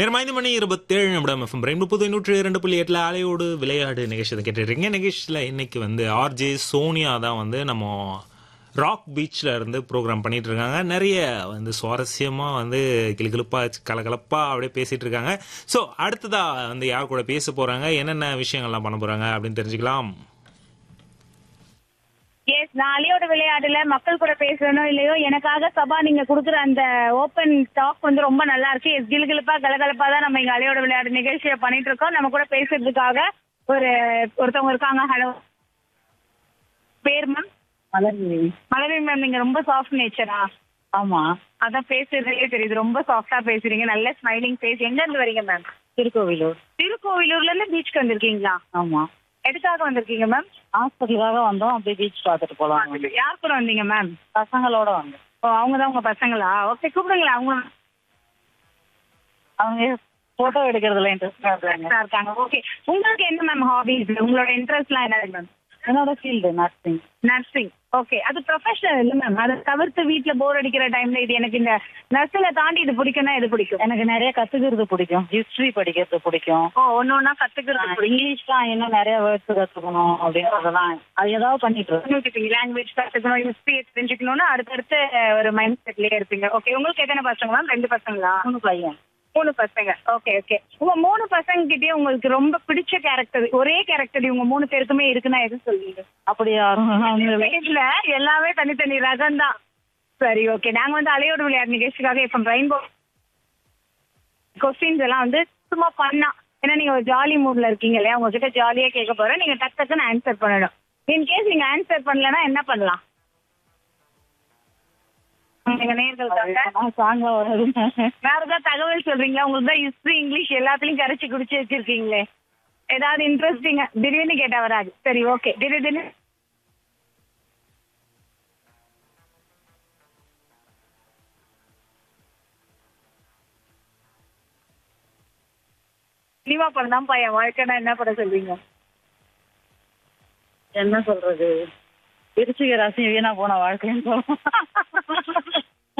நேரம் ஐந்து மணி இருபத்தேழு நிமிடம் எஃப்எம் பிரைம் முப்பது நூற்றி இரண்டு புள்ளி எட்டில் ஆலையோடு விளையாடு நிகழ்ச்சியை கேட்டுருக்கீங்க நிகழ்ச்சியில் இன்னைக்கு வந்து ஆர்ஜே சோனியா தான் வந்து நம்ம ராக் பீச்சில் இருந்து ப்ரோக்ராம் பண்ணிட்டு இருக்காங்க நிறைய வந்து சுவாரஸ்யமாக வந்து கிளுகிளுப்பாக கலகலப்பாக அப்படியே பேசிட்டு இருக்காங்க ஸோ அடுத்ததா வந்து யார் கூட பேச போறாங்க என்னென்ன விஷயங்கள்லாம் பண்ண போறாங்க அப்படின்னு தெரிஞ்சுக்கலாம் எஸ் நான் அலியோட விளையாட்டுல மக்கள் கூட பேசணும் இல்லையோ எனக்காக சபா நீங்க குடுக்குற அந்த ஓப்பன் டாக் வந்து ரொம்ப நல்லா இருக்கு எஸ் கிலுகிலுப்பா கலகலப்பா தான் நம்ம இங்க அலியோட விளையாட்டு நிகழ்ச்சியை பண்ணிட்டு இருக்கோம் நம்ம கூட பேசுறதுக்காக ஒரு ஒருத்தவங்க இருக்காங்க ஹலோ பேர் மேம் மலர்விழி மலரி மேம் நீங்க ரொம்ப சாஃப்ட் நேச்சரா ஆமா அதான் பேசுறதுலயே தெரியுது ரொம்ப சாஃப்டா பேசுறீங்க நல்ல ஸ்மைலிங் ஃபேஸ் எங்க இருந்து வரீங்க மேம் திருக்கோவிலூர் திருக்கோவிலூர்ல இருந்து பீச்சுக்கு வந்திருக்கீங்களா ஆமா எதுக்காக வந்திருக்கீங்க மேம் ஹாஸ்பிட்டலுக்காக வந்தோம் அப்படியே பீச் பார்த்துட்டு போலாம் யார் கூட வந்தீங்க மேம் பசங்களோட வந்தோம் ஓ அவங்க தான் உங்க பசங்களா ஓகே கூப்பிடுங்களா அவங்க அவங்க போட்டோ எடுக்கிறதுல இன்ட்ரெஸ்டா இருக்காங்க கரெக்டா இருக்காங்க ஓகே உங்களுக்கு என்ன மேம் ஹாபிஸ் உங்களோட இன்ட்ரெஸ்ட்லாம் என்னது மேம் என்னோட ஃபீல்டு நர்சிங் நர்சிங் ஓகே அது ப்ரொஃபஷனல் இல்ல மேம் அதை தவிர்த்து வீட்ல போர் அடிக்கிற டைம்ல இது எனக்கு இந்த நர்சிங்கை தாண்டி இது பிடிக்கும்னா இது பிடிக்கும் எனக்கு நிறைய கத்துக்கிறது பிடிக்கும் ஹிஸ்டரி படிக்கிறது பிடிக்கும் ஓ ஒன்னு ஒன்னா கத்துக்கிறது பிடிக்கும் இங்கிலீஷ்லாம் இன்னும் நிறைய வேர்ட்ஸ் கத்துக்கணும் அப்படின்றதெல்லாம் அது ஏதாவது பண்ணிட்டு இருக்கேன் உங்களுக்கு லாங்குவேஜ் கத்துக்கணும் ஹிஸ்டரி தெரிஞ்சுக்கணும்னு அடுத்தடுத்து ஒரு மைண்ட் செட்லயே இருப்பீங்க ஓகே உங்களுக்கு எத்தனை பசங்க மேம் ரெண்டு பசங்களா மூணு பையன் மூணு பசங்க ஓகே ஓகே உங்க மூணு பசங்க கிட்டயே உங்களுக்கு ரொம்ப பிடிச்ச கேரக்டர் ஒரே கேரக்டர் இவங்க மூணு பேருக்குமே இருக்குன்னா எது சொல்லுவீங்க அப்படி யாரும் அவங்க இல்ல எல்லாமே தனித்தனி ரகம் தான் சரி ஓகே நாங்க வந்து அலையோடு விளையாட்டு நிகழ்ச்சிக்காக இப்ப ரெயின்போ கொஸ்டின்ஸ் எல்லாம் வந்து சும்மா பண்ணா ஏன்னா நீங்க ஒரு ஜாலி மூட்ல இருக்கீங்க இல்லையா உங்ககிட்ட ஜாலியா கேட்க போறோம் நீங்க டக் டக்குன்னு ஆன்சர் பண்ணணும் இன் கேஸ் நீங்க ஆன்சர் பண்ணலன்னா என்ன பண்ணலாம் நீங்க நேர்களுக்காக சாங்கா வரும் வேற ஏதாவது தகவல் சொல்றீங்களா உங்களுக்கு தான் ஹிஸ்டரி இங்கிலீஷ் எல்லாத்துலயும் கரைச்சி குடிச்சு வச்சிருக்கீங்களே ஏதாவது இன்ட்ரெஸ்டிங்கா திடீர்னு கேட்டா வராது சரி ஓகே திடீர்னு சினிமா படம் தான் என் வாழ்க்கைனா என்ன படம் சொல்வீங்க என்ன சொல்றது விருச்சிக ராசி வீணா போன வாழ்க்கைன்னு சொல்லுவோம்